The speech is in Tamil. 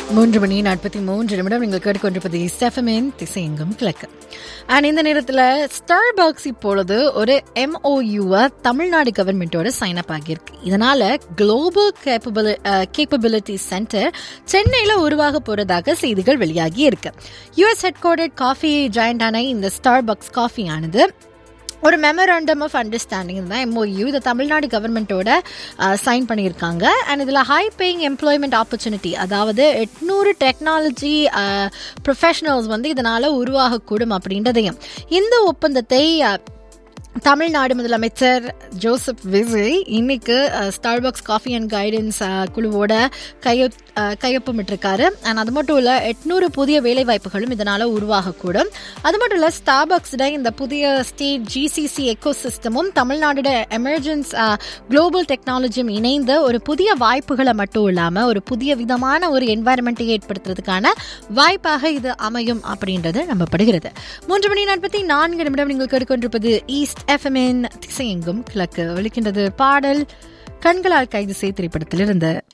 மூன்று மணி நாற்பத்தி மூன்று நிமிடம் நீங்கள் கேட்டுக்கொண்டிருப்பது ஸ்டெஃபமின் திசையெங்கும் கிழக்கு அண்ட் இந்த நேரத்தில் ஸ்டார் பாக்ஸ் இப்பொழுது ஒரு எம்ஓயூவை தமிழ்நாடு கவர்மெண்ட்டோட சைன் அப் ஆகியிருக்கு இதனால குளோபல் கேப்பபிலி கேப்பபிலிட்டி சென்டர் சென்னையில் உருவாக போறதாக செய்திகள் வெளியாகி இருக்கு யுஎஸ் ஹெட் குவார்டர் காஃபி ஜாயிண்டான இந்த ஸ்டார் பாக்ஸ் காஃபியானது ஒரு மெமரண்டம் ஆஃப் அண்டர்ஸ்டாண்டிங் தான் எம்ஓயு இதை தமிழ்நாடு கவர்மெண்ட்டோட சைன் பண்ணியிருக்காங்க அண்ட் இதில் ஹை பேயிங் எம்ப்ளாய்மெண்ட் ஆப்பர்ச்சுனிட்டி அதாவது எட்நூறு டெக்னாலஜி ப்ரொஃபஷனல்ஸ் வந்து இதனால் உருவாகக்கூடும் அப்படின்றதையும் இந்த ஒப்பந்தத்தை அஹ், தமிழ்நாடு முதலமைச்சர் ஜோசப் விஜய் இன்னைக்கு ஸ்டார்பாக்ஸ் காஃபி அண்ட் கைடன்ஸ் குழுவோட கையொ அஹ், கையொப்பமிட்டிருக்காரு அண்ட் அது மட்டும் இல்லை எட்நூறு புதிய வேலைவாய்ப்புகளும் இதனால் உருவாகக்கூடும் அது மட்டும் இல்லை ஸ்டார்பாக்ஸோட இந்த புதிய ஸ்டேட் ஜிசிசி எக்கோ சிஸ்டமும் தமிழ்நாடோட எமர்ஜென்ஸ் குளோபல் டெக்னாலஜியும் இணைந்த ஒரு புதிய வாய்ப்புகளை மட்டும் இல்லாமல் ஒரு புதிய விதமான ஒரு என்வாயர்மெண்ட்டை ஏற்படுத்துறதுக்கான வாய்ப்பாக இது அமையும் அப்படின்றது நம்பப்படுகிறது மூன்று மணி நாற்பத்தி நான்கு நிமிடம் நீங்கள் கேட்டுக்கொண்டிருப்பது ஈஸ்ட் எஃப்எம்என் திசையெங்கும் கிழக்கு ஒலிக்கின்றது பாடல் கண்களால் கைது செய் திரைப்படத்திலிருந்து